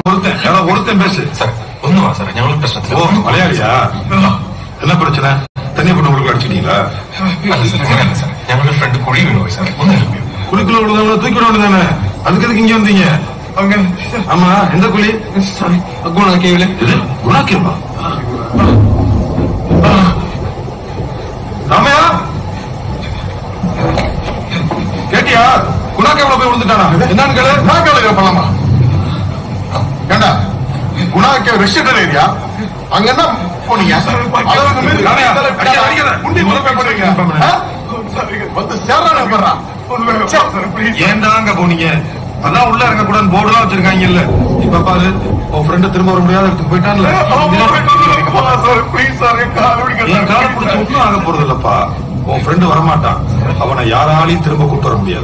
ஒருத்தன் யாராவது ஒருத்தன் பேசு സാർ ഒന്ന് വാ സാറേ ഞങ്ങൾ പ്രശ്നത്തിൽ ஓ மலையாளியா என்ன பிரச்சனை தண்ணி போட்டு உங்களுக்கு அடிச்சிட்டீங்களா അല്ല സാർ അങ്ങനെയല്ല സാർ ഞങ്ങളുടെ ഫ്രണ്ട് കുഴി വീണുപോയി സാർ ഒന്ന് help ചെയ്യൂ. குழிக்குள்ள விழுந்தவங்கள தூக்கி விட வேண்டியதானே அதுக்கு எதுக்கு இங்க வந்தீங்க அவங்க ஆமா எந்த குழி ഗുണാക്കിയവിലെ இது குணாக்கியமா ராமையா கேட்டியா குணாக்கேவல போய் விழுந்துட்டானா என்னன்னு கேளு குணாக்கேவல பண்ணலாமா ஏண்டா குணாக்கே ரெசிடென்ட் ஏரியா அங்க என்ன போனீங்க அளவுக்கு மீறி ராமையா, அடிக்காத, அடிக்காத. முண்டி முறை பண்றீங்க ஆ? வந்து சேர்றானே போடுறான் ஏன்டா அங்க போனீங்க அதான் உள்ள இருக்க கூடாது போர்டு எல்லாம் வச்சிருக்காங்க இல்ல இப்ப பாரு உன் ஃப்ரெண்ட் திரும்ப வர முடியாத இடத்துக்கு போயிட்டான்ல என் காலை பிடிச்ச ஒண்ணும் ஆக போறது இல்லப்பா உன் ஃப்ரெண்டு வரமாட்டான் அவனை யாராலையும் திரும்ப கூட்டு வர முடியாது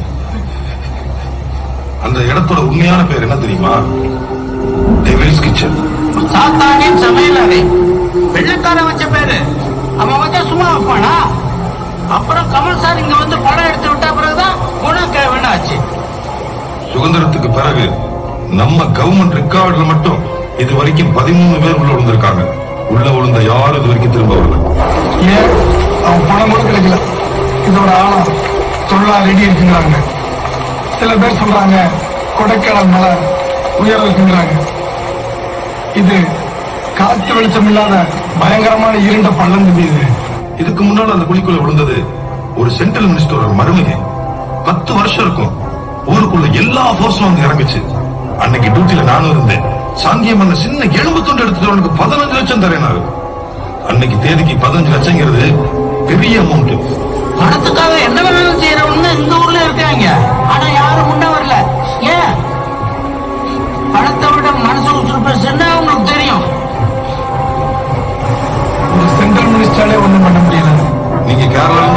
அந்த இடத்தோட உண்மையான பேர் என்ன தெரியுமா டெவில்ஸ் கிச்சன் சாத்தானின் சமையல் அறை வெள்ளக்காரன் வச்ச பேரு அவன் வச்சா சும்மா வைப்பானா அப்புறம் கமல் சார் இங்க வந்து படம் எடுத்து விட்ட பிறகுதான் குணக்கேவன் ஆச்சு சுதந்திரத்துக்கு பிறகு நம்ம கவர்மெண்ட் ரெக்கார்டுல மட்டும் இது வரைக்கும் பதிமூணு பேர் உள்ள விழுந்திருக்காங்க உள்ள விழுந்த யாரும் இது வரைக்கும் திரும்ப வரல ஏன் அவன் பணம் கூட கிடைக்கல இதோட ஆழம் தொழிலா ரெடி இருக்குங்கிறாங்க சில பேர் சொல்றாங்க கொடைக்கானல் மலை உயரம் இருக்குங்கிறாங்க இது காத்து வெளிச்சம் இல்லாத பயங்கரமான இருண்ட பள்ளம் தம்பி இது இதுக்கு முன்னால அந்த குழிக்குள்ள விழுந்தது ஒரு சென்ட்ரல் மினிஸ்டரோட மருமகை பத்து வருஷம் இருக்கும் ஊருக்குள்ள எல்லா போர்ஸும் வந்து இறங்குச்சு அன்னைக்கு டியூட்டில நானும் இருந்தேன் சாங்கியம் பண்ண சின்ன எலும்பு துண்டு எடுத்துட்டு பதினஞ்சு லட்சம் தரேனாரு அன்னைக்கு தேதிக்கு பதினஞ்சு லட்சங்கிறது பெரிய அமௌண்ட் பணத்துக்காக என்ன வேணாலும் செய்யறவங்க இந்த ஊர்ல இருக்காங்க ஆனா யாரும் முன்ன வரல ஏன் பணத்தை விட மனசு உசுறு பெருசுன்னு அவங்களுக்கு தெரியும் ஒரு சென்ட்ரல் மினிஸ்டராலே ஒண்ணும் பண்ண முடியல நீங்க கேரளால